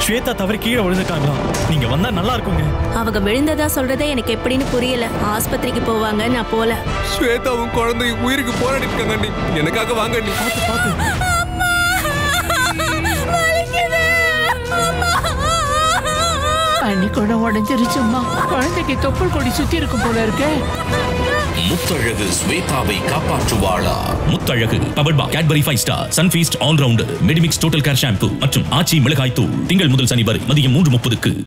ஸ்வேதா தவறி கீழே விழுந்திருக்காங்களா நீங்க வந்தா நல்லா இருக்குங்க அவங்க விழுந்ததா சொல்றதே எனக்கு எப்படின்னு புரியல ஆஸ்பத்திரிக்கு போவாங்க நான் போல ஸ்வேதாவும் குழந்தை உயிருக்கு போராடிட்டு இருக்காங்க அண்ணி எனக்காக வாங்க அண்ணி பார்த்து பார்த்து அன்னி கூட உடஞ்சிருச்சும்மா குழந்தைக்கு தொப்புள் கொடி சுத்தி இருக்கும் போல இருக்கே முத்தழகு ஸ்வேதாவை காப்பாற்றுவாளா முத்தழகு பவர் பா Cadbury five star Sunfeast all rounder Medimix total care shampoo மற்றும் ஆச்சி மிளகாய் தூள் திங்கள் முதல் சனி வரை மதியம் மூன்று முப்பதுக்கு